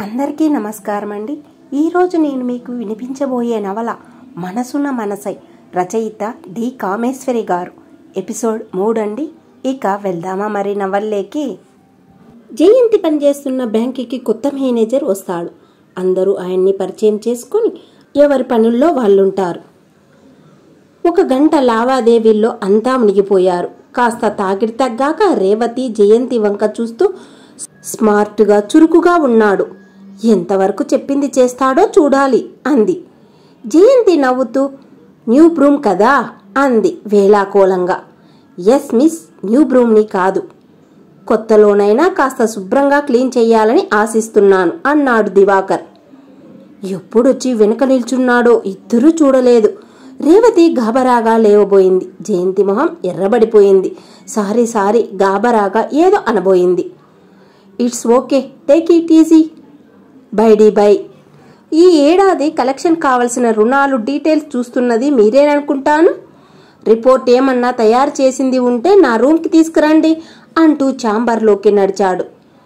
అందరికీ నమస్కారం అండి ఈరోజు నేను మీకు వినిపించబోయే నవల మనసున్న మనసై రచయిత డి కామేశ్వరి గారు ఎపిసోడ్ మూడండి ఇక వెళ్దామా మరి నవల్లేకి జయంతి పనిచేస్తున్న బ్యాంకుకి కొత్త మేనేజర్ వస్తాడు అందరూ ఆయన్ని పరిచయం చేసుకుని ఎవరి పనుల్లో వాళ్ళుంటారు ఒక గంట లావాదేవీల్లో అంతా మునిగిపోయారు కాస్త తాగిడి తగ్గాక రేవతి జయంతి వంక చూస్తూ స్మార్ట్గా చురుకుగా ఉన్నాడు ఎంతవరకు చెప్పింది చేస్తాడో చూడాలి అంది జయంతి నవ్వుతూ న్యూ బ్రూమ్ కదా అంది వేలాకోలంగా ఎస్ మిస్ న్యూ బ్రూమ్ని కాదు కొత్తలోనైనా కాస్త శుభ్రంగా క్లీన్ చెయ్యాలని ఆశిస్తున్నాను అన్నాడు దివాకర్ ఎప్పుడొచ్చి వెనుక నిల్చున్నాడో ఇద్దరూ చూడలేదు రేవతి గాబరాగా లేవబోయింది జయంతి మొహం ఎర్రబడిపోయింది సారీ సారీ గాబరాగా ఏదో అనబోయింది it's okay take it easy by the by ఈ ఏడాది కలెక్షన్ కావలసిన రుణాలు డీటెయిల్స్ చూస్తున్నది మీరేననుకుంటాను రిపోర్ట్ ఏమన్నా తయారు చేసింది ఉంటే నా రూమ్కి తీసుకురండి అంటూ ఛాంబర్లోకి నడిచాడు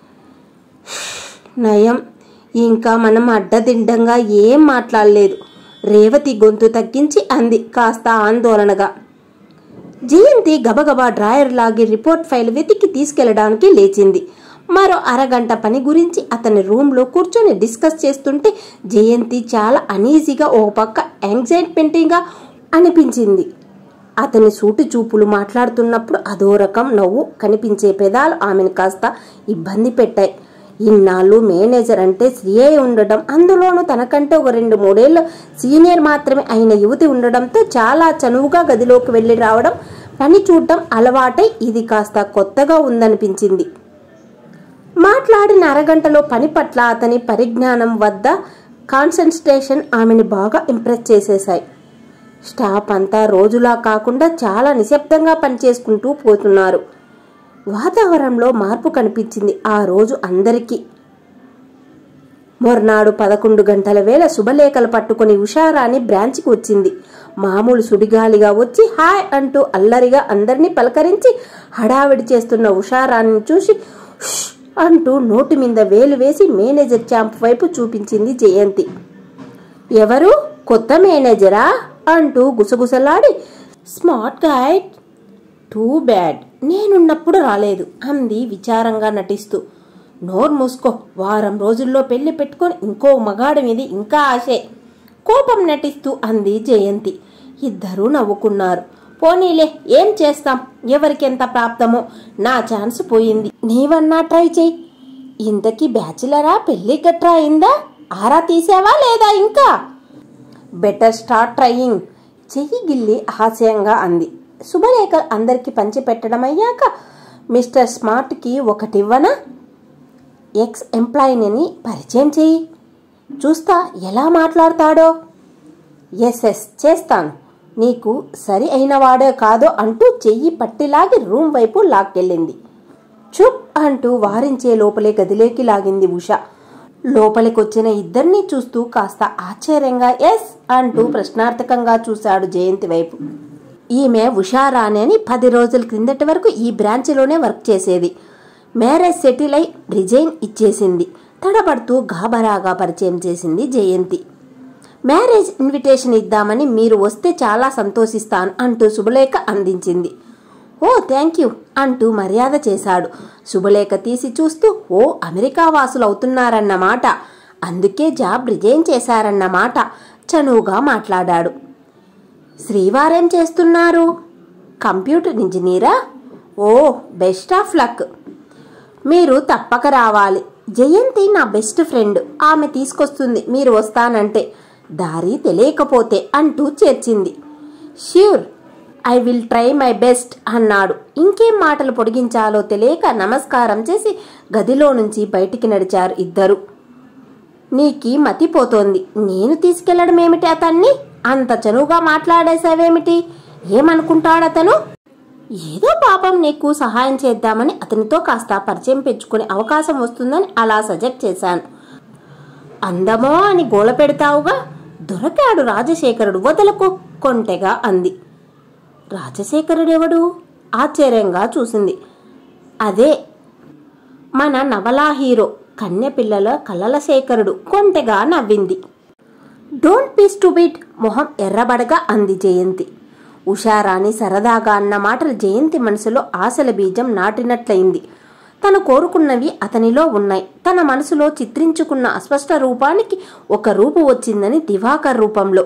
నయం ఇంకా మనం అడ్డదిడ్డంగా ఏం మాట్లాడలేదు రేవతి గొంతు తగ్గించి అంది కాస్త ఆందోళనగా జయంతి గబగబా డ్రాయర్ లాగి రిపోర్ట్ ఫైల్ వెతికి తీసుకెళ్లడానికి లేచింది మరో అరగంట పని గురించి అతని రూమ్లో కూర్చొని డిస్కస్ చేస్తుంటే జయంతి చాలా అనీజీగా ఓ పక్క యాంగ్జైట్మెంటింగ్గా అనిపించింది అతని సూటి చూపులు మాట్లాడుతున్నప్పుడు అదో రకం నవ్వు కనిపించే పెదాలు ఆమెను కాస్త ఇబ్బంది పెట్టాయి ఇన్నాళ్ళు మేనేజర్ అంటే స్త్రీయే ఉండడం అందులోనూ తనకంటే ఒక రెండు మూడేళ్ళు సీనియర్ మాత్రమే అయిన యువతి ఉండడంతో చాలా చనువుగా గదిలోకి వెళ్ళి రావడం పని చూడటం అలవాటై ఇది కాస్త కొత్తగా ఉందనిపించింది మాట్లాడిన అరగంటలో పని పట్ల అతని పరిజ్ఞానం వద్ద కాన్సన్ట్రేషన్ ఆమెను బాగా ఇంప్రెస్ చేసేశాయి స్టాఫ్ అంతా రోజులా కాకుండా చాలా నిశ్శబ్దంగా పనిచేసుకుంటూ పోతున్నారు వాతావరణంలో మార్పు కనిపించింది ఆ రోజు అందరికీ మొర్నాడు పదకొండు గంటల వేళ శుభలేఖలు పట్టుకుని ఉషారాణి బ్రాంచ్కి వచ్చింది మామూలు సుడిగాలిగా వచ్చి హాయ్ అంటూ అల్లరిగా అందరినీ పలకరించి హడావిడి చేస్తున్న ఉషారాణిని చూసి "ష్" అంటూ నోటి మీద వేలు వేసి మేనేజర్ క్యాంప్ వైపు చూపించింది జయంతి ఎవరు కొత్త మేనేజరా అంటూ గుసగుసలాడి స్మార్ట్ గైడ్ టూ బ్యాడ్ నేనున్నప్పుడు రాలేదు అంది విచారంగా నటిస్తూ నోరు మూసుకో వారం రోజుల్లో పెళ్లి పెట్టుకొని ఇంకో మగాడి మీద ఇంకా ఆశే కోపం నటిస్తూ అంది జయంతి ఇద్దరూ నవ్వుకున్నారు పోనీలే ఏం చేస్తాం ఎవరికెంత ప్రాప్తమో నా ఛాన్స్ పోయింది నీవన్నా ట్రై చెయ్యి ఇంతకీ బ్యాచిలరా పెళ్లి గట్రా అయిందా ఆరా తీసావా లేదా ఇంకా బెటర్ స్టార్ట్ ట్రయింగ్ చెయ్యి గిల్లి హాస్యంగా అంది శుభలేఖ అందరికి పంచిపెట్టడం అయ్యాక మిస్టర్ స్మార్ట్కి ఒకటివ్వనా ఎక్స్ ఎంప్లాయీని పరిచయం చెయ్యి చూస్తా ఎలా మాట్లాడతాడో ఎస్ ఎస్ చేస్తాను నీకు సరి అయినవాడో కాదో అంటూ చెయ్యి పట్టిలాగి రూమ్ వైపు లాక్కెళ్ళింది చుప్ అంటూ వారించే లోపలే గదిలోకి లాగింది ఉష లోపలికొచ్చిన ఇద్దరిని చూస్తూ కాస్త ఆశ్చర్యంగా ఎస్ అంటూ ప్రశ్నార్థకంగా చూశాడు జయంతి వైపు ఈమె ఉషారాణి అని పది రోజుల క్రిందటి వరకు ఈ బ్రాంచ్లోనే వర్క్ చేసేది మ్యారేజ్ సెటిల్ అయి రిజైన్ ఇచ్చేసింది తడబడుతూ గాబరాగా పరిచయం చేసింది జయంతి మ్యారేజ్ ఇన్విటేషన్ ఇద్దామని మీరు వస్తే చాలా సంతోషిస్తాను అంటూ శుభలేఖ అందించింది ఓ థ్యాంక్ యూ అంటూ మర్యాద చేశాడు శుభలేఖ తీసి చూస్తూ ఓ అమెరికా వాసులు అవుతున్నారన్నమాట అందుకే జాబ్ రిజైన్ చేశారన్నమాట చనువుగా మాట్లాడాడు శ్రీవారేం చేస్తున్నారు కంప్యూటర్ ఇంజనీరా ఓ బెస్ట్ ఆఫ్ లక్ మీరు తప్పక రావాలి జయంతి నా బెస్ట్ ఫ్రెండ్ ఆమె తీసుకొస్తుంది మీరు వస్తానంటే దారి తెలియకపోతే అంటూ చేర్చింది sure I will try my best అన్నాడు ఇంకేం మాటలు పొడిగించాలో తెలియక నమస్కారం చేసి గదిలో నుంచి బయటికి నడిచారు ఇద్దరు నీకి మతిపోతోంది నేను తీసుకెళ్లడం ఏమిటి అతన్ని అంత చనువుగా మాట్లాడేశావేమిటి ఏమనుకుంటాడతను ఏదో పాపం నీకు సహాయం చేద్దామని అతనితో కాస్త పరిచయం పెంచుకునే అవకాశం వస్తుందని అలా సజెక్ట్ చేశాను అందమో అని గోల పెడతావుగా దొరకాడు రాజశేఖరుడు వదలకు కొంటెగా అంది రాజశేఖరుడెవడు ఆశ్చర్యంగా చూసింది అదే మన నవలా హీరో కన్నెపిల్లల కలల శేఖరుడు కొంటెగా నవ్వింది డోంట్ బీ స్టూబిడ్ మొహం ఎర్రబడగా అంది జయంతి ఉషారాణి సరదాగా అన్న మాటలు జయంతి మనసులో ఆశల బీజం నాటినట్లయింది తను కోరుకున్నవి అతనిలో ఉన్నాయి తన మనసులో చిత్రించుకున్న అస్పష్ట రూపానికి ఒక రూపు వచ్చిందని దివాకర్ రూపంలో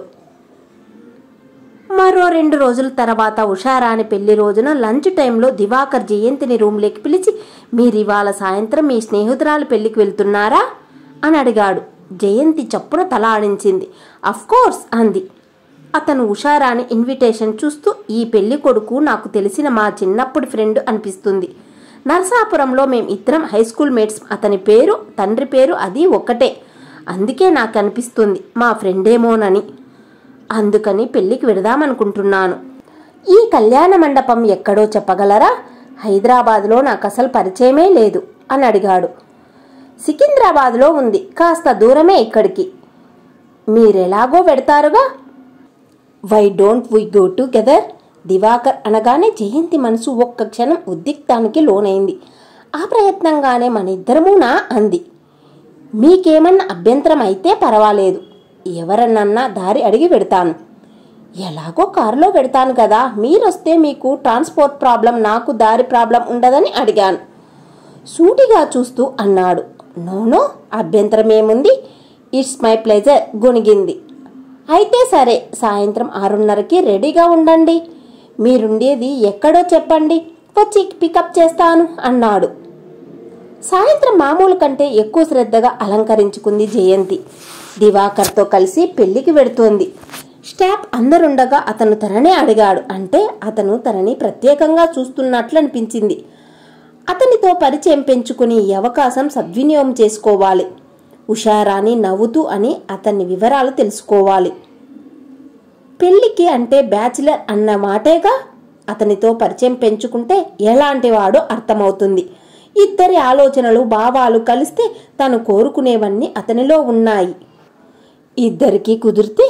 మరో రెండు రోజుల తర్వాత ఉషారాణి పెళ్లి రోజున లంచ్ టైంలో దివాకర్ జయంతిని రూమ్లోకి పిలిచి మీరివాళ సాయంత్రం మీ స్నేహితురాలు పెళ్లికి వెళ్తున్నారా అని అడిగాడు జయంతి చప్పున తల ఆడించింది కోర్స్ అంది అతను ఉషారాణి ఇన్విటేషన్ చూస్తూ ఈ పెళ్లి కొడుకు నాకు తెలిసిన మా చిన్నప్పుడు ఫ్రెండ్ అనిపిస్తుంది నరసాపురంలో మేం ఇద్దరం హై స్కూల్ మేట్స్ అతని పేరు తండ్రి పేరు అది ఒక్కటే అందుకే నాకు అనిపిస్తుంది మా ఫ్రెండేమోనని అందుకని పెళ్లికి వెడదామనుకుంటున్నాను ఈ కళ్యాణ మండపం ఎక్కడో చెప్పగలరా హైదరాబాద్లో నాకు అసలు పరిచయమే లేదు అని అడిగాడు సికింద్రాబాద్లో ఉంది కాస్త దూరమే ఇక్కడికి మీరెలాగో వెడతారుగా why don't we go together Divakar అనగానే జయంతి మనసు ఒక్క క్షణం ఉద్రిక్తానికి లోనైంది ఆ ప్రయత్నంగానే మన ఇద్దరమునా అంది మీకేమన్నా అభ్యంతరం అయితే పర్వాలేదు ఎవరన్నా దారి అడిగి పెడతాను ఎలాగో కారులో పెడతాను కదా మీరొస్తే మీకు ట్రాన్స్పోర్ట్ ప్రాబ్లం నాకు దారి ప్రాబ్లం ఉండదని అడిగాను సూటిగా చూస్తూ అన్నాడు నోనో అభ్యంతరం ఏముంది ఇట్స్ మై ప్లెజర్ గొనిగింది అయితే సరే సాయంత్రం ఆరున్నరకి రెడీగా ఉండండి మీరుండేది ఎక్కడో చెప్పండి వచ్చి పికప్ చేస్తాను అన్నాడు సాయంత్రం మామూలు కంటే ఎక్కువ శ్రద్ధగా అలంకరించుకుంది జయంతి దివాకర్తో కలిసి పెళ్లికి వెడుతోంది స్టాప్ అందరుండగా అతను తననే అడిగాడు అంటే అతను తనని ప్రత్యేకంగా చూస్తున్నట్లు అనిపించింది అతనితో పరిచయం పెంచుకుని ఈ అవకాశం సద్వినియోగం చేసుకోవాలి ఉషారాణి నవ్వుతూ అని అతన్ని వివరాలు తెలుసుకోవాలి పెళ్లికి అంటే బ్యాచిలర్ అన్న మాటేగా అతనితో పరిచయం పెంచుకుంటే ఎలాంటి వాడో అర్థమవుతుంది ఇద్దరి ఆలోచనలు భావాలు కలిస్తే తను కోరుకునేవన్నీ అతనిలో ఉన్నాయి ఇద్దరికీ కుదిరితే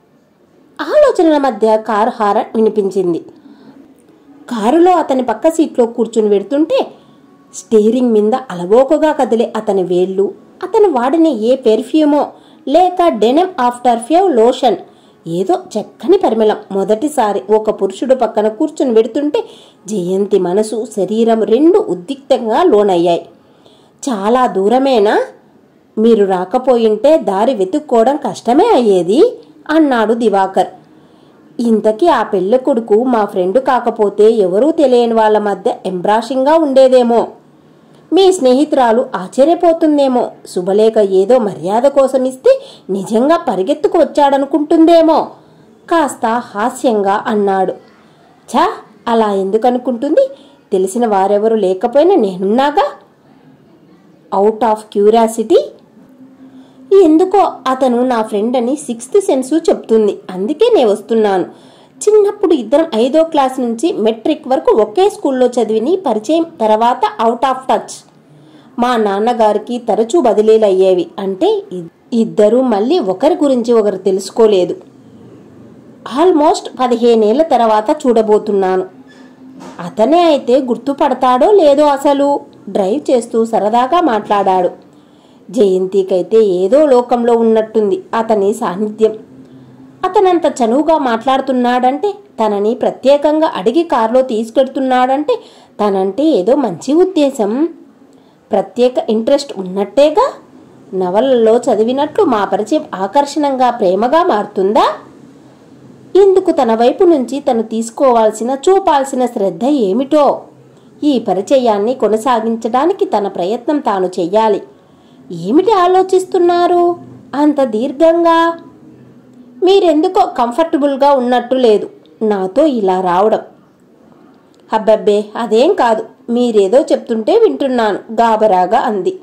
ఆలోచనల మధ్య కారు హారన్ వినిపించింది కారులో అతని పక్క సీట్లో కూర్చుని వెడుతుంటే స్టీరింగ్ మీద అలవోకగా కదిలే అతని వేళ్ళు అతను వాడిన ఏ పెర్ఫ్యూమో లేక డెనెమ్ ఆఫ్టర్ ఫ్యూ లోషన్ ఏదో చక్కని పరిమళం మొదటిసారి ఒక పురుషుడు పక్కన కూర్చుని వెడుతుంటే జయంతి మనసు శరీరం రెండు ఉద్రిక్తంగా లోనయ్యాయి చాలా దూరమేనా మీరు రాకపోయింటే దారి వెతుక్కోవడం కష్టమే అయ్యేది అన్నాడు దివాకర్ ఇంతకీ ఆ పెళ్ళి కొడుకు మా ఫ్రెండ్ కాకపోతే ఎవరూ తెలియని వాళ్ళ మధ్య ఎంబ్రాషింగ్గా ఉండేదేమో మీ స్నేహితురాలు ఆశ్చర్యపోతుందేమో శుభలేఖ ఏదో మర్యాద కోసం ఇస్తే నిజంగా పరిగెత్తుకు వచ్చాడనుకుంటుందేమో కాస్త హాస్యంగా అన్నాడు ఛా అలా ఎందుకనుకుంటుంది తెలిసిన వారెవరు లేకపోయినా నేనున్నాగా అవుట్ ఆఫ్ క్యూరియాసిటీ ఎందుకో అతను నా ఫ్రెండ్ అని సిక్స్త్ సెన్సు చెప్తుంది అందుకే నేను వస్తున్నాను చిన్నప్పుడు ఇద్దరం ఐదో క్లాస్ నుంచి మెట్రిక్ వరకు ఒకే స్కూల్లో చదివిని పరిచయం తర్వాత అవుట్ ఆఫ్ టచ్ మా నాన్నగారికి తరచూ బదిలీలు అయ్యేవి అంటే ఇద్దరూ మళ్ళీ ఒకరి గురించి ఒకరు తెలుసుకోలేదు ఆల్మోస్ట్ పదిహేనేళ్ల తర్వాత చూడబోతున్నాను అతనే అయితే గుర్తుపడతాడో లేదో అసలు డ్రైవ్ చేస్తూ సరదాగా మాట్లాడాడు జయంతికైతే ఏదో లోకంలో ఉన్నట్టుంది అతని సాన్నిధ్యం అతనంత చనువుగా మాట్లాడుతున్నాడంటే తనని ప్రత్యేకంగా అడిగి కారులో తీసుకెడుతున్నాడంటే తనంటే ఏదో మంచి ఉద్దేశం ప్రత్యేక ఇంట్రెస్ట్ ఉన్నట్టేగా నవలలో చదివినట్లు మా పరిచయం ఆకర్షణంగా ప్రేమగా మారుతుందా ఇందుకు తన వైపు నుంచి తను తీసుకోవాల్సిన చూపాల్సిన శ్రద్ధ ఏమిటో ఈ పరిచయాన్ని కొనసాగించడానికి తన ప్రయత్నం తాను చెయ్యాలి ఏమిటి ఆలోచిస్తున్నారు అంత దీర్ఘంగా మీరెందుకో కంఫర్టబుల్గా ఉన్నట్టు లేదు నాతో ఇలా రావడం అబ్బబ్బే అదేం కాదు మీరేదో చెప్తుంటే వింటున్నాను గాబరాగా అంది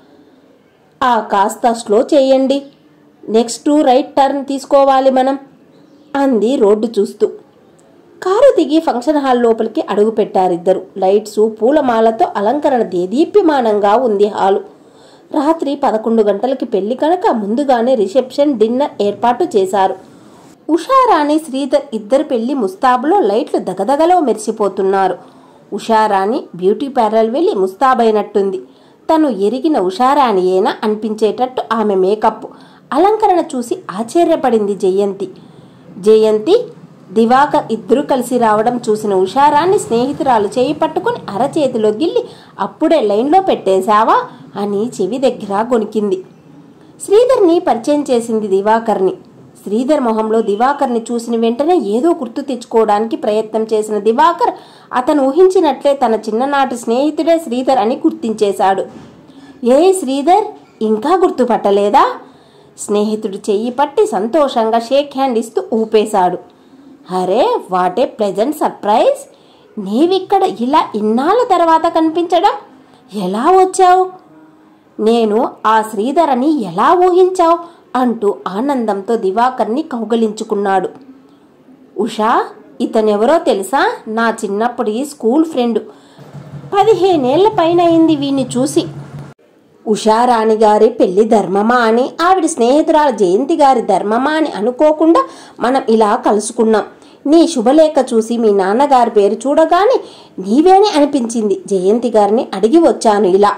ఆ కాస్త స్లో చేయండి నెక్స్ట్ రైట్ టర్న్ తీసుకోవాలి మనం అంది రోడ్డు చూస్తూ కారు దిగి ఫంక్షన్ హాల్ లోపలికి అడుగు పెట్టారిద్దరు లైట్స్ పూలమాలతో అలంకరణ దేదీప్యమానంగా ఉంది హాలు రాత్రి పదకొండు గంటలకి పెళ్లి కనుక ముందుగానే రిసెప్షన్ డిన్నర్ ఏర్పాటు చేశారు ఉషారాణి శ్రీధర్ ఇద్దరు పెళ్లి ముస్తాబులో లైట్లు దగదగలో మెరిసిపోతున్నారు ఉషారాణి బ్యూటీ పార్లర్ వెళ్ళి ముస్తాబైనట్టుంది తను ఎరిగిన ఉషారాణియేనా అనిపించేటట్టు ఆమె మేకప్ అలంకరణ చూసి ఆశ్చర్యపడింది జయంతి జయంతి దివాకర్ ఇద్దరు కలిసి రావడం చూసిన ఉషారాన్ని స్నేహితురాలు చేయి పట్టుకుని అరచేతిలో గిల్లి అప్పుడే లైన్లో పెట్టేశావా అని చెవి దగ్గర గొనికింది శ్రీధర్ని పరిచయం చేసింది దివాకర్ని శ్రీధర్ మొహంలో దివాకర్ని చూసిన వెంటనే ఏదో గుర్తు తెచ్చుకోవడానికి ప్రయత్నం చేసిన దివాకర్ అతను ఊహించినట్లే తన చిన్ననాటి స్నేహితుడే శ్రీధర్ అని గుర్తించేశాడు ఏ శ్రీధర్ ఇంకా గుర్తుపట్టలేదా స్నేహితుడు చెయ్యి పట్టి సంతోషంగా షేక్ హ్యాండ్ ఇస్తూ ఊపేశాడు అరే వాటే ప్లెజెంట్ సర్ప్రైజ్ నీవిక్కడ ఇలా ఇన్నాళ్ళ తర్వాత కనిపించడం ఎలా వచ్చావు నేను ఆ శ్రీధరని ఎలా ఊహించావు అంటూ ఆనందంతో దివాకర్ని కౌగలించుకున్నాడు ఉషా ఇతనెవరో తెలుసా నా చిన్నప్పటి స్కూల్ ఫ్రెండ్ పదిహేనేళ్ల పైన అయింది వీణ్ణి చూసి ఉషారాణి గారి పెళ్లి ధర్మమా అని ఆవిడ స్నేహితురాలు జయంతి గారి ధర్మమా అని అనుకోకుండా మనం ఇలా కలుసుకున్నాం నీ శుభలేఖ చూసి మీ నాన్నగారి పేరు చూడగానే నీవేనే అనిపించింది జయంతి గారిని అడిగి వచ్చాను ఇలా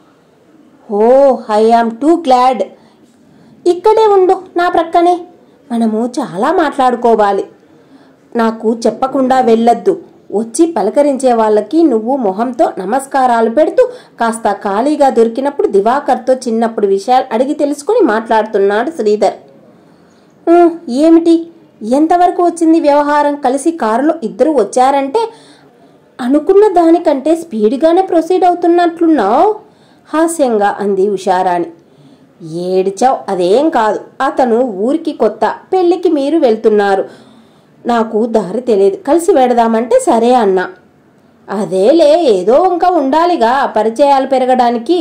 oh I am too glad ఇక్కడే ఉండు నా ప్రక్కనే మనము చాలా మాట్లాడుకోవాలి నాకు చెప్పకుండా వెళ్ళొద్దు వచ్చి పలకరించే వాళ్ళకి నువ్వు మొహంతో నమస్కారాలు పెడుతూ కాస్త ఖాళీగా దొరికినప్పుడు దివాకర్తో చిన్నప్పుడు విషయాలు అడిగి తెలుసుకుని మాట్లాడుతున్నాడు శ్రీధర్ "ఊ, ఏమిటి ఎంతవరకు వచ్చింది వ్యవహారం కలిసి కారులో ఇద్దరు వచ్చారంటే అనుకున్న దానికంటే స్పీడ్గానే ప్రొసీడ్ అవుతున్నట్లున్నావు హాస్యంగా అంది ఉషారాణి ఏడిచావు అదేం కాదు అతను ఊరికి కొత్త పెళ్ళికి మీరు వెళ్తున్నారు నాకు దారి తెలియదు కలిసి వెడదామంటే సరే అన్నా అదేలే ఏదో ఇంకా ఉండాలిగా పరిచయాలు పెరగడానికి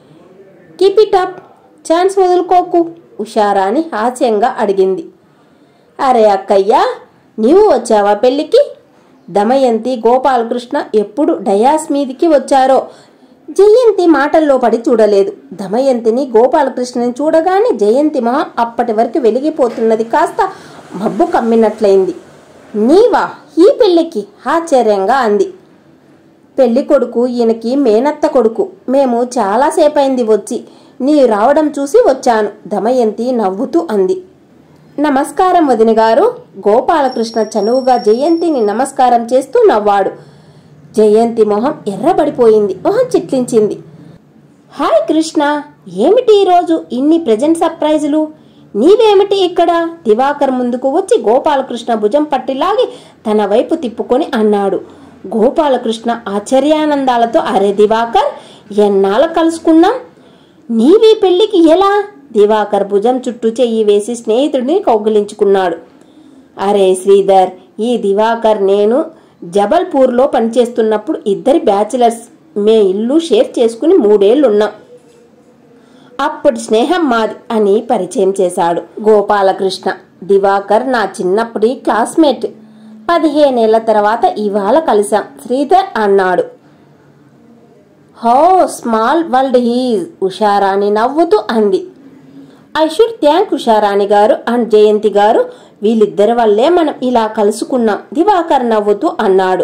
కీప్ ఇట్ అప్ ఛాన్స్ వదులుకోకు ఉషారాని హాస్యంగా అడిగింది అరే అక్కయ్య నీవు వచ్చావా పెళ్ళికి దమయంతి గోపాలకృష్ణ ఎప్పుడు డయాస్ మీదికి వచ్చారో జయంతి మాటల్లో పడి చూడలేదు దమయంతిని గోపాలకృష్ణని చూడగానే జయంతి మొహం అప్పటి వరకు వెలిగిపోతున్నది కాస్త మబ్బు కమ్మినట్లయింది నీవా ఈ పెళ్ళికి ఆశ్చర్యంగా అంది పెళ్లి కొడుకు ఈయనకి మేనత్త కొడుకు మేము చాలాసేపైంది వచ్చి నీ రావడం చూసి వచ్చాను దమయంతి నవ్వుతూ అంది నమస్కారం వదిన గారు గోపాలకృష్ణ చనువుగా జయంతిని నమస్కారం చేస్తూ నవ్వాడు జయంతి మొహం ఎర్రబడిపోయింది మొహం చిట్లించింది హాయ్ కృష్ణ ఏమిటి ఈరోజు ఇన్ని ప్రజెంట్ సర్ప్రైజులు నీవేమిటి ఇక్కడ దివాకర్ ముందుకు వచ్చి గోపాలకృష్ణ భుజం పట్టిలాగి తన వైపు తిప్పుకొని అన్నాడు గోపాలకృష్ణ ఆశ్చర్యానందాలతో అరే దివాకర్ ఎన్నాళ్ళ కలుసుకున్నాం నీవీ పెళ్లికి ఎలా దివాకర్ భుజం చుట్టూ చెయ్యి వేసి స్నేహితుడిని కౌగిలించుకున్నాడు అరే శ్రీధర్ ఈ దివాకర్ నేను జబల్పూర్లో పనిచేస్తున్నప్పుడు ఇద్దరి బ్యాచిలర్స్ మే ఇల్లు షేర్ చేసుకుని మూడేళ్లున్నాం అప్పటి స్నేహం మాది అని పరిచయం చేశాడు గోపాలకృష్ణ దివాకర్ నా చిన్నప్పటి క్లాస్మేట్ పదిహేనేళ్ల తర్వాత ఇవాళ కలిసాం శ్రీధర్ అన్నాడు హో స్మాల్ వరల్డ్ హీజ్ ఉషారాణి నవ్వుతూ అంది ఐ షుడ్ థ్యాంక్ ఉషారాణి గారు అండ్ జయంతి గారు వీళ్ళిద్దరి వల్లే మనం ఇలా కలుసుకున్నాం దివాకర్ నవ్వుతూ అన్నాడు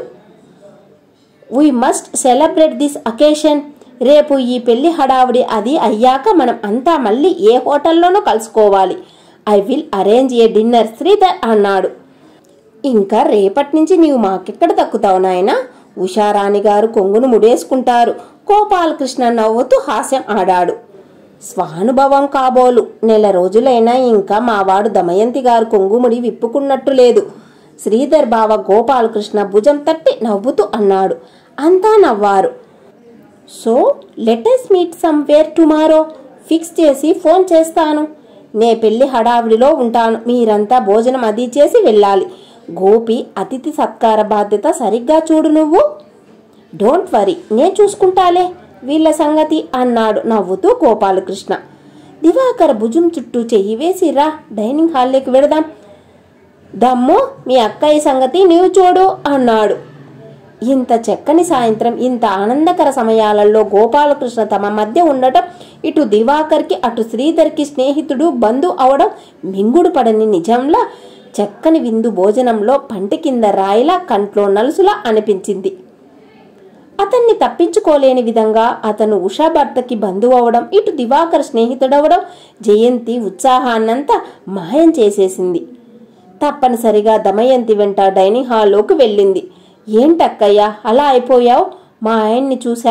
we must celebrate this occasion రేపు ఈ పెళ్లి హడావుడి అది అయ్యాక మనం అంతా మళ్ళీ ఏ హోటల్లోనూ కలుసుకోవాలి I will arrange a dinner Sridhar అన్నాడు ఇంకా రేపటి నుంచి నీవు మాకెక్కడ దక్కుతావు నాయనా ఉషారాణి గారు కొంగును ముడేసుకుంటారు గోపాలకృష్ణ నవ్వుతూ హాస్యం ఆడాడు స్వానుభవం కాబోలు నెల రోజులైనా ఇంకా మావాడు దమయంతి గారు కొంగుముడి విప్పుకున్నట్టు లేదు శ్రీధర్ బావ గోపాలకృష్ణ భుజం తట్టి నవ్వుతూ అన్నాడు అంతా నవ్వారు so let's meet somewhere tomorrow fix చేసి ఫోన్ చేస్తాను నే పెళ్లి హడావిడిలో ఉంటాను మీరంతా భోజనం అది చేసి వెళ్ళాలి గోపి అతిథి సత్కార బాధ్యత సరిగ్గా చూడు నువ్వు డోంట్ వరీ నేను చూసుకుంటాలే వీళ్ళ సంగతి అన్నాడు నవ్వుతూ గోపాలకృష్ణ దివాకర్ భుజం చుట్టూ చెయ్యి వేసి రా డైనింగ్ హాల్లోకి వెడదాం దమ్ము మీ అక్కయ్య సంగతి నీవు చూడు అన్నాడు ఇంత చక్కని సాయంత్రం ఇంత ఆనందకర సమయాలలో గోపాలకృష్ణ తమ మధ్య ఉండటం ఇటు దివాకర్కి అటు శ్రీధర్కి స్నేహితుడు బంధు అవడం మింగుడు పడని నిజంలా చక్కని విందు భోజనంలో పంటి కింద రాయిలా కంట్లో నలుసులా అనిపించింది అతన్ని తప్పించుకోలేని విధంగా అతను ఉషా భర్తకి బంధువు అవడం ఇటు దివాకర్ స్నేహితుడవడం జయంతి ఉత్సాహాన్నంతా మాయం చేసేసింది తప్పనిసరిగా దమయంతి వెంట డైనింగ్ హాల్లోకి వెళ్ళింది ఏంటక్కయ్యా అలా అయిపోయావు మా ఆయన్ని చూసా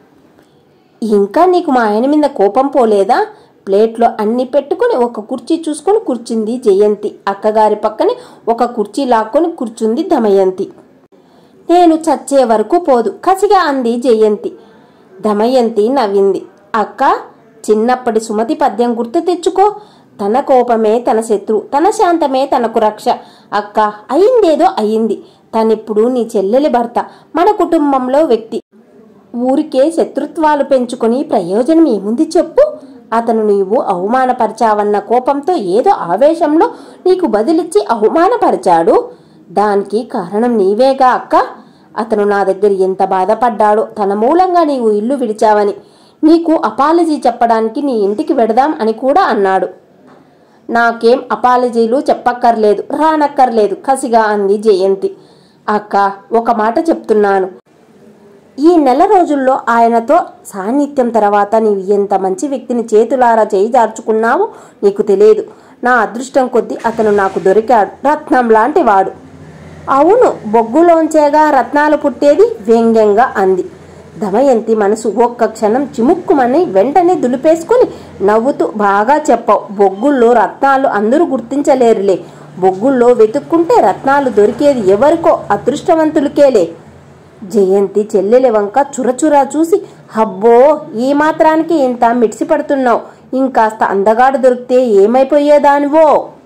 ఇంకా నీకు మా ఆయన మీద కోపం పోలేదా ప్లేట్లో అన్ని పెట్టుకుని ఒక కుర్చీ చూసుకొని కూర్చుంది జయంతి అక్కగారి పక్కనే ఒక కుర్చీ లాక్కొని కూర్చుంది దమయంతి నేను చచ్చే వరకు పోదు కసిగా అంది జయంతి దమయంతి నవ్వింది అక్క చిన్నప్పటి సుమతి పద్యం గుర్తు తెచ్చుకో తన కోపమే తన శత్రువు తన శాంతమే తనకు రక్ష అక్క అయిందేదో అయింది తనిప్పుడు నీ చెల్లెలి భర్త మన కుటుంబంలో వ్యక్తి ఊరికే శత్రుత్వాలు పెంచుకొని ప్రయోజనం ఏముంది చెప్పు అతను నీవు అవమానపరిచావన్న కోపంతో ఏదో ఆవేశంలో నీకు బదిలిచ్చి అవమానపరిచాడు దానికి కారణం నీవేగా అక్క అతను నా దగ్గర ఎంత బాధపడ్డాడో తన మూలంగా నీవు ఇల్లు విడిచావని నీకు అపాలజీ చెప్పడానికి నీ ఇంటికి వెడదాం అని కూడా అన్నాడు నాకేం అపాలజీలు చెప్పక్కర్లేదు రానక్కర్లేదు కసిగా అంది జయంతి అక్క ఒక మాట చెప్తున్నాను ఈ నెల రోజుల్లో ఆయనతో సాన్నిధ్యం తర్వాత నీవు ఎంత మంచి వ్యక్తిని చేతులారా చేయి జార్చుకున్నావో నీకు తెలియదు నా అదృష్టం కొద్దీ అతను నాకు దొరికాడు రత్నం లాంటి వాడు అవును బొగ్గులోంచేగా రత్నాలు పుట్టేది వ్యంగ్యంగా అంది దమయంతి మనసు ఒక్క క్షణం చిముక్కుమని వెంటనే దులిపేసుకుని నవ్వుతూ బాగా చెప్పావు బొగ్గుల్లో రత్నాలు అందరూ గుర్తించలేరులే బొగ్గుల్లో వెతుక్కుంటే రత్నాలు దొరికేది ఎవరికో అదృష్టవంతులకేలే జయంతి చెల్లెలి వంక చురచురా చూసి హబ్బో ఈ మాత్రానికి ఇంత మిడిసి పడుతున్నావు ఇంకాస్త అందగాడు దొరికితే ఏమైపోయేదానివో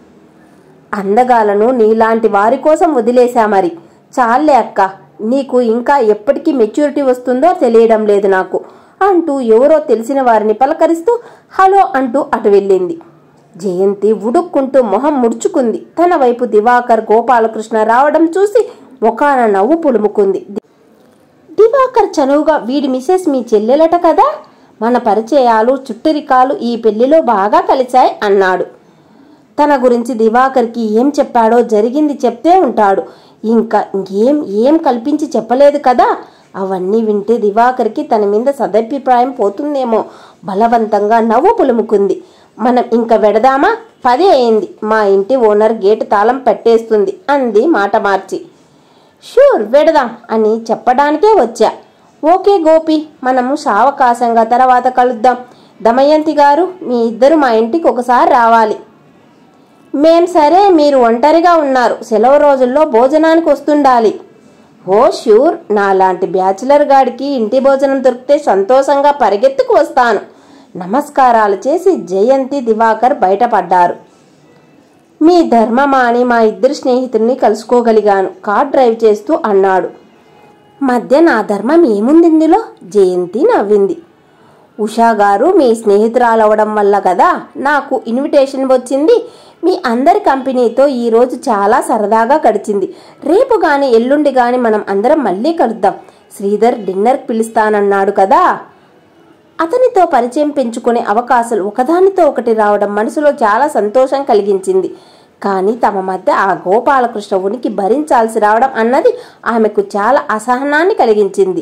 అందగాలను నీలాంటి వారి కోసం వదిలేశా మరి చాలే అక్క నీకు ఇంకా ఎప్పటికీ మెచ్యూరిటీ వస్తుందో తెలియడం లేదు నాకు అంటూ ఎవరో తెలిసిన వారిని పలకరిస్తూ హలో అంటూ అటు వెళ్ళింది జయంతి ఉడుక్కుంటూ మొహం ముడుచుకుంది తన వైపు దివాకర్ గోపాలకృష్ణ రావడం చూసి ముఖాన నవ్వు పులుముకుంది దివాకర్ చనువుగా వీడి మిసెస్ మీ చెల్లెలట కదా మన పరిచయాలు చుట్టరికాలు ఈ పెళ్లిలో బాగా కలిశాయి అన్నాడు తన గురించి దివాకర్కి ఏం చెప్పాడో జరిగింది చెప్తే ఉంటాడు ఇంకా ఇంకేం ఏం కల్పించి చెప్పలేదు కదా అవన్నీ వింటే దివాకర్కి తన మీద సదభిప్రాయం పోతుందేమో బలవంతంగా నవ్వు పులుముకుంది మనం ఇంక వెడదామా పదే అయింది మా ఇంటి ఓనర్ గేటు తాళం పెట్టేస్తుంది అంది మాట మార్చి షూర్ వెడదాం అని చెప్పడానికే వచ్చా ఓకే గోపి మనము సావకాశంగా తర్వాత కలుద్దాం దమయంతి గారు మీ ఇద్దరు మా ఇంటికి ఒకసారి రావాలి మేం సరే మీరు ఒంటరిగా ఉన్నారు సెలవు రోజుల్లో భోజనానికి వస్తుండాలి ఓ ష్యూర్ నాలాంటి బ్యాచిలర్ గాడికి ఇంటి భోజనం దొరికితే సంతోషంగా పరిగెత్తుకు వస్తాను నమస్కారాలు చేసి జయంతి దివాకర్ బయటపడ్డారు మీ ధర్మమాని మా ఇద్దరు స్నేహితుల్ని కలుసుకోగలిగాను కార్ డ్రైవ్ చేస్తూ అన్నాడు మధ్య నా ధర్మం ఏముంది ఇందులో జయంతి నవ్వింది ఉషా గారు మీ స్నేహితురాలవడం వల్ల కదా నాకు ఇన్విటేషన్ వచ్చింది మీ అందరి కంపెనీతో ఈరోజు చాలా సరదాగా గడిచింది రేపు గాని ఎల్లుండి గాని మనం అందరం మళ్ళీ కలుద్దాం శ్రీధర్ డిన్నర్కి పిలుస్తానన్నాడు కదా అతనితో పరిచయం పెంచుకునే అవకాశాలు ఒకదానితో ఒకటి రావడం మనసులో చాలా సంతోషం కలిగించింది కానీ తమ మధ్య ఆ గోపాలకృష్ణ ఉనికి భరించాల్సి రావడం అన్నది ఆమెకు చాలా అసహనాన్ని కలిగించింది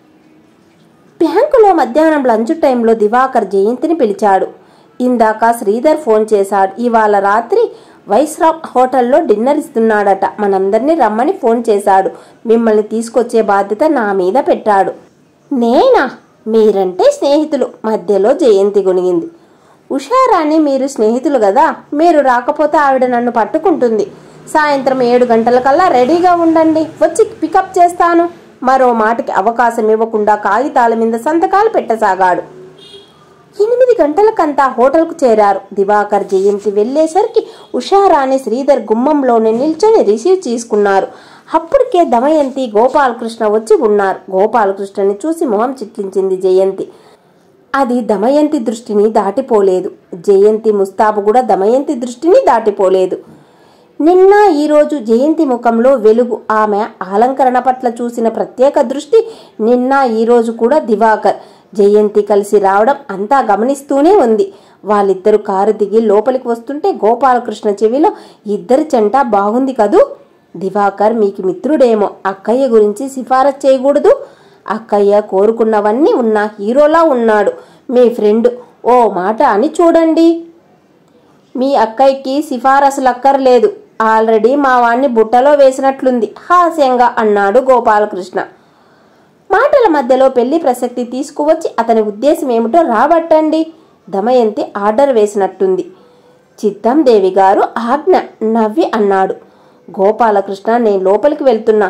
బ్యాంకులో మధ్యాహ్నం లంచ్ టైంలో దివాకర్ జయంతిని పిలిచాడు ఇందాక శ్రీధర్ ఫోన్ చేశాడు ఇవాళ రాత్రి వైస్రామ్ హోటల్లో డిన్నర్ ఇస్తున్నాడట మనందరినీ రమ్మని ఫోన్ చేశాడు మిమ్మల్ని తీసుకొచ్చే బాధ్యత నా మీద పెట్టాడు నేనా మీరంటే స్నేహితులు మధ్యలో జయంతి గునిగింది ఉషారాణి మీరు స్నేహితులు కదా మీరు రాకపోతే ఆవిడ నన్ను పట్టుకుంటుంది సాయంత్రం ఏడు గంటలకల్లా రెడీగా ఉండండి వచ్చి పికప్ చేస్తాను మరో మాటకి అవకాశం ఇవ్వకుండా కాగితాల మీద సంతకాలు పెట్టసాగాడు ఎనిమిది గంటలకంతా హోటల్కు చేరారు దివాకర్ జయంతి వెళ్లేసరికి ఉషారాణి శ్రీధర్ గుమ్మంలోనే నిల్చొని రిసీవ్ చేసుకున్నారు అప్పటికే దమయంతి గోపాలకృష్ణ వచ్చి ఉన్నారు గోపాలకృష్ణని చూసి మొహం చిట్లించింది జయంతి అది దమయంతి దృష్టిని దాటిపోలేదు జయంతి ముస్తాబు కూడా దమయంతి దృష్టిని దాటిపోలేదు నిన్న ఈరోజు జయంతి ముఖంలో వెలుగు ఆమె అలంకరణ పట్ల చూసిన ప్రత్యేక దృష్టి నిన్న ఈరోజు కూడా దివాకర్ జయంతి కలిసి రావడం అంతా గమనిస్తూనే ఉంది వాళ్ళిద్దరు కారు దిగి లోపలికి వస్తుంటే గోపాలకృష్ణ చెవిలో ఇద్దరి చెంట బాగుంది కదూ దివాకర్ మీకు మిత్రుడేమో అక్కయ్య గురించి సిఫారసు చేయకూడదు అక్కయ్య కోరుకున్నవన్నీ ఉన్న హీరోలా ఉన్నాడు మీ ఫ్రెండ్ ఓ మాట అని చూడండి మీ అక్కయ్యకి సిఫారసులు అక్కర్లేదు ఆల్రెడీ మా వాణ్ణి బుట్టలో వేసినట్లుంది హాస్యంగా అన్నాడు గోపాలకృష్ణ మాటల మధ్యలో పెళ్లి ప్రసక్తి తీసుకువచ్చి అతని ఉద్దేశం ఏమిటో రాబట్టండి దమయంతి ఆర్డర్ వేసినట్టుంది చిత్తం దేవి గారు ఆజ్ఞ నవ్వి అన్నాడు గోపాలకృష్ణ నేను లోపలికి వెళ్తున్నా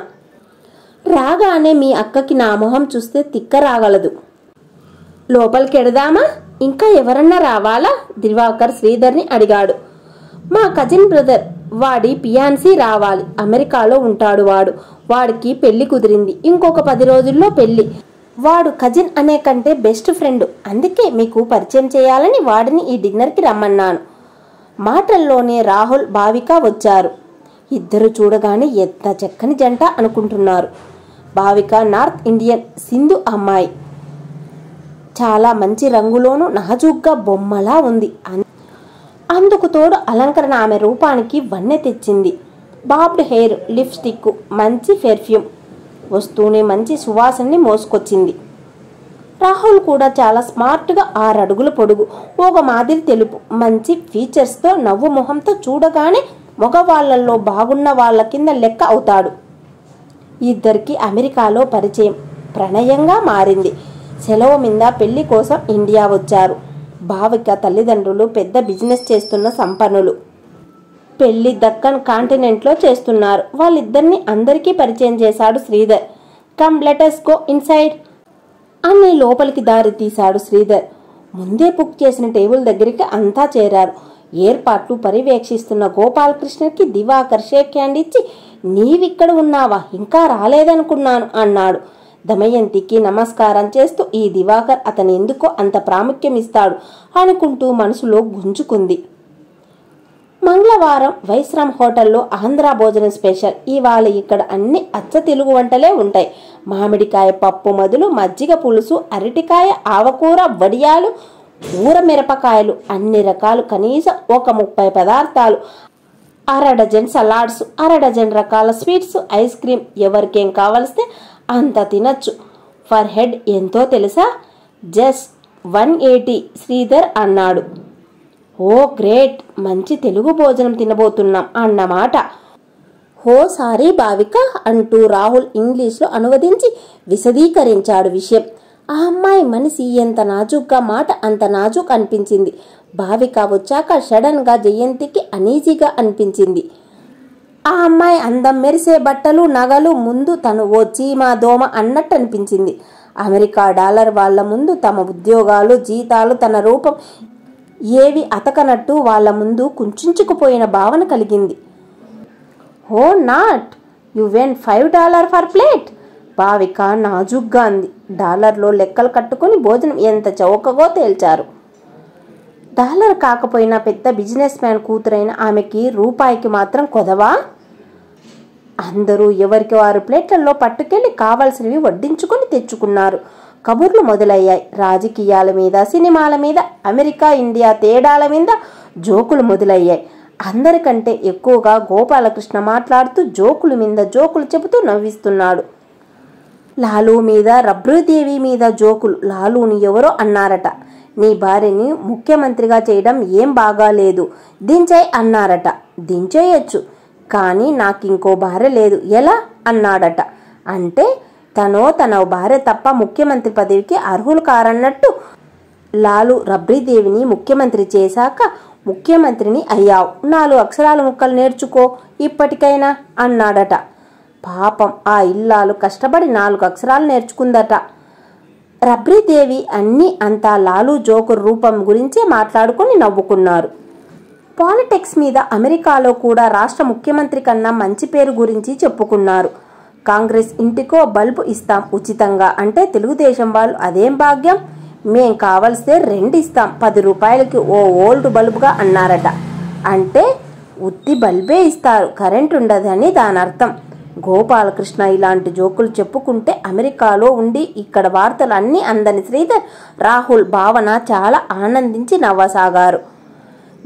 రాగానే మీ అక్కకి నా మొహం చూస్తే తిక్క రాగలదు లోపలికి ఎడదామా ఇంకా ఎవరన్నా రావాలా దివాకర్ శ్రీధర్ని అడిగాడు మా కజిన్ బ్రదర్ వాడి పియాన్సీ రావాలి అమెరికాలో ఉంటాడు వాడు వాడికి పెళ్లి కుదిరింది ఇంకొక పది రోజుల్లో పెళ్లి వాడు కజిన్ అనే కంటే బెస్ట్ ఫ్రెండ్ అందుకే మీకు పరిచయం చేయాలని వాడిని ఈ డిన్నర్కి రమ్మన్నాను మాటల్లోనే రాహుల్ భావిక వచ్చారు ఇద్దరు చూడగానే ఎంత చక్కని జంట అనుకుంటున్నారు భావిక నార్త్ ఇండియన్ సింధు అమ్మాయి చాలా మంచి రంగులోను నాజూగ్గా బొమ్మలా ఉంది అన్- అందుకు తోడు అలంకరణ ఆమె రూపానికి వన్నె తెచ్చింది బాబ్డ్ హెయిర్ లిప్స్టిక్ మంచి పెర్ఫ్యూమ్ వస్తూనే మంచి సువాసనని మోసుకొచ్చింది రాహుల్ కూడా చాలా స్మార్ట్గా ఆరు అడుగుల పొడుగు ఒక మాదిరి తెలుపు మంచి ఫీచర్స్తో నవ్వు మొహంతో చూడగానే మగవాళ్లలో బాగున్న వాళ్ళ కింద లెక్క అవుతాడు ఇద్దరికి అమెరికాలో పరిచయం ప్రణయంగా మారింది సెలవు మీద పెళ్లి కోసం ఇండియా వచ్చారు భావిక తల్లిదండ్రులు పెద్ద బిజినెస్ చేస్తున్న సంపన్నులు పెళ్లి దక్కన్ కాంటినెంట్లో చేస్తున్నారు వాళ్ళిద్దరిని అందరికీ పరిచయం చేశాడు Sridhar come let's go inside అని లోపలికి దారి తీశాడు శ్రీధర్ ముందే బుక్ చేసిన టేబుల్ దగ్గరికి అంతా చేరారు ఏర్పాట్లు పర్యవేక్షిస్తున్న గోపాలకృష్ణకి దివాకర్ షేక్ హ్యాండ్ ఇచ్చి నీవిక్కడ ఉన్నావా ఇంకా రాలేదనుకున్నాను అన్నాడు దమయంతికి నమస్కారం చేస్తూ ఈ దివాకర్ అతని ఎందుకో అంత ప్రాముఖ్యం ఇస్తాడు అనుకుంటూ మనసులో గుంజుకుంది మంగళవారం వైశ్రామ్ హోటల్లో ఆంధ్ర భోజనం స్పెషల్ ఇవాళ ఇక్కడ అన్ని అచ్చ తెలుగు వంటలే ఉంటాయి మామిడికాయ పప్పు మొదలు మజ్జిగ పులుసు అరటికాయ ఆవకూర వడియాలు ఊర మిరపకాయలు అన్ని రకాలు కనీసం ఒక ముప్పై పదార్థాలు అర డజన్ సలాడ్స్ అర డజన్ రకాల స్వీట్స్ ఐస్ క్రీమ్ ఎవరికేం కావలిస్తే అంత తినచ్చు ఫర్ హెడ్ ఎంతో తెలుసా జస్ట్ వన్ ఎయిటీ శ్రీధర్ అన్నాడు ఓ గ్రేట్ మంచి తెలుగు భోజనం తినబోతున్నాం అన్నమాట హో సారీ భావిక అంటూ రాహుల్ ఇంగ్లీష్లో అనువదించి విశదీకరించాడు విషయం ఆ అమ్మాయి మనిషి ఎంత నాజుగ్గా మాట అంత నాజుక్ అనిపించింది భావిక వచ్చాక సడన్గా జయంతికి అనీజీగా అనిపించింది ఆ అమ్మాయి అందం మెరిసే బట్టలు నగలు ముందు తను ఓ చీమ దోమ అన్నట్టు అనిపించింది అమెరికా డాలర్ వాళ్ళ ముందు తమ ఉద్యోగాలు జీతాలు తన రూపం ఏవి అతకనట్టు వాళ్ళ ముందు కుంచుకుపోయిన భావన కలిగింది oh not even five dollar for plate Bhavika నాజుగ్గా అంది డాలర్లో లెక్కలు కట్టుకుని భోజనం ఎంత చౌకగో తేల్చారు డాలర్ కాకపోయినా పెద్ద బిజినెస్ మ్యాన్ కూతురైన ఆమెకి రూపాయికి మాత్రం కొదవా అందరూ ఎవరికి వారు ప్లేట్లలో పట్టుకెళ్లి కావలసినవి వడ్డించుకొని తెచ్చుకున్నారు కబుర్లు మొదలయ్యాయి రాజకీయాల మీద సినిమాల మీద అమెరికా ఇండియా తేడాల మీద జోకులు మొదలయ్యాయి అందరికంటే ఎక్కువగా గోపాలకృష్ణ మాట్లాడుతూ జోకుల మీద జోకులు చెబుతూ నవ్విస్తున్నాడు లాలు మీద రబ్రుదేవి మీద జోకులు లాలుని ఎవరో అన్నారట నీ భార్యని ముఖ్యమంత్రిగా చేయడం ఏం బాగాలేదు దించేయ్ అన్నారట దించేయచ్చు కానీ నాకు ఇంకో భార్య లేదు ఎలా అన్నాడట అంటే తనో తన భార్య తప్ప ముఖ్యమంత్రి పదవికి అర్హులు కారన్నట్టు లాలు రబ్రీదేవిని ముఖ్యమంత్రి చేశాక ముఖ్యమంత్రిని అయ్యావు నాలుగు అక్షరాల ముక్కలు నేర్చుకో ఇప్పటికైనా అన్నాడట పాపం ఆ ఇల్లాలు కష్టపడి నాలుగు అక్షరాలు నేర్చుకుందట రబ్రీదేవి అన్నీ అంతా లాలు జోకర్ రూపం గురించే మాట్లాడుకుని నవ్వుకున్నారు పాలిటిక్స్ మీద అమెరికాలో కూడా రాష్ట్ర ముఖ్యమంత్రి కన్నా మంచి పేరు గురించి చెప్పుకున్నారు కాంగ్రెస్ ఇంటికో బల్బు ఇస్తాం ఉచితంగా అంటే తెలుగుదేశం వాళ్ళు అదేం భాగ్యం మేం కావలిస్తే రెండు ఇస్తాం పది రూపాయలకి ఓ ఓల్డ్ బల్బుగా అన్నారట అంటే ఉత్తి బల్బే ఇస్తారు కరెంట్ ఉండదని దాని అర్థం గోపాలకృష్ణ ఇలాంటి జోకులు చెప్పుకుంటే అమెరికాలో ఉండి ఇక్కడ వార్తలు అన్నీ అందని శ్రీధర్ రాహుల్ భావన చాలా ఆనందించి నవ్వసాగారు దమయంతి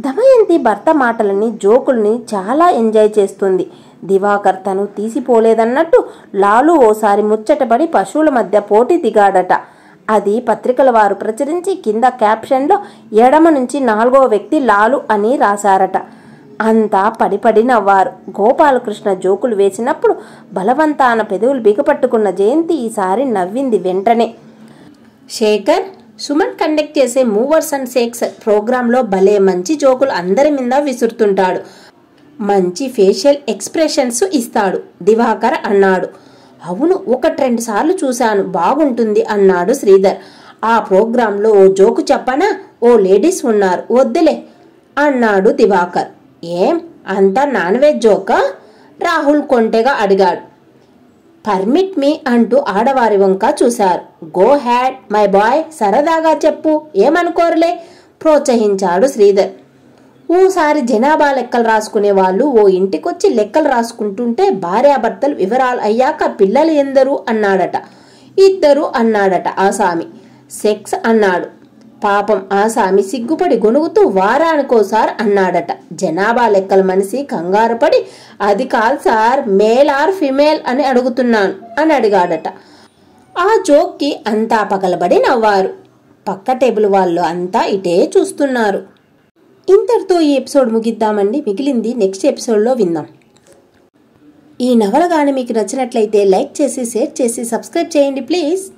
జయంతి భర్త మాటలని జోకుల్ని చాలా ఎంజాయ్ చేస్తుంది దివాకర్ తను తీసిపోలేదన్నట్టు లాలు ఓసారి ముచ్చటపడి పశువుల మధ్య పోటీ దిగాడట అది పత్రికల వారు ప్రచురించి కింద క్యాప్షన్లో ఎడమ నుంచి నాలుగో వ్యక్తి లాలు అని రాశారట అంతా పడిపడి నవ్వారు గోపాలకృష్ణ జోకులు వేసినప్పుడు బలవంతాన పెదవులు బిగపట్టుకున్న జయంతి ఈసారి నవ్వింది వెంటనే శేఖర్ సుమన్ కండక్ట్ చేసే మూవర్స్ అండ్ సేక్స్ ప్రోగ్రాంలో భలే మంచి జోకులు అందరి మీద విసురుతుంటాడు మంచి ఫేషియల్ ఎక్స్ప్రెషన్స్ ఇస్తాడు దివాకర్ అన్నాడు అవును ఒకటి రెండు సార్లు చూశాను బాగుంటుంది అన్నాడు శ్రీధర్ ఆ ప్రోగ్రాంలో ఓ జోకు చెప్పనా ఓ లేడీస్ ఉన్నారు వద్దులే అన్నాడు దివాకర్ ఏం అంతా నాన్ వెజ్ జోకా రాహుల్ కొంటెగా అడిగాడు పర్మిట్ మీ అంటూ ఆడవారి వంక చూశారు గో హ్యాడ్ మై బాయ్ సరదాగా చెప్పు ఏమనుకోరులే ప్రోత్సహించాడు శ్రీధర్ ఓసారి జనాభా లెక్కలు రాసుకునే వాళ్ళు ఓ ఇంటికొచ్చి లెక్కలు రాసుకుంటుంటే భార్యాభర్తలు వివరాలు అయ్యాక పిల్లలు ఎందరు అన్నాడట ఇద్దరు అన్నాడట ఆసామి సెక్స్ అన్నాడు పాపం ఆసామి సిగ్గుపడి గొనుగుతూ వారానికోసారి అన్నాడట జనాభా లెక్కల మనిషి కంగారుపడి అది కాదు సార్ మేల్ ఆర్ ఫిమేల్ అని అడుగుతున్నాను అని అడిగాడట ఆ జోక్కి అంతా పగలబడి నవ్వారు పక్క టేబుల్ వాళ్ళు అంతా ఇటే చూస్తున్నారు ఇంతటితో ఈ ఎపిసోడ్ ముగిద్దామండి మిగిలింది నెక్స్ట్ ఎపిసోడ్లో విందాం ఈ నవల కానీ మీకు నచ్చినట్లయితే లైక్ చేసి షేర్ చేసి సబ్స్క్రైబ్ చేయండి ప్లీజ్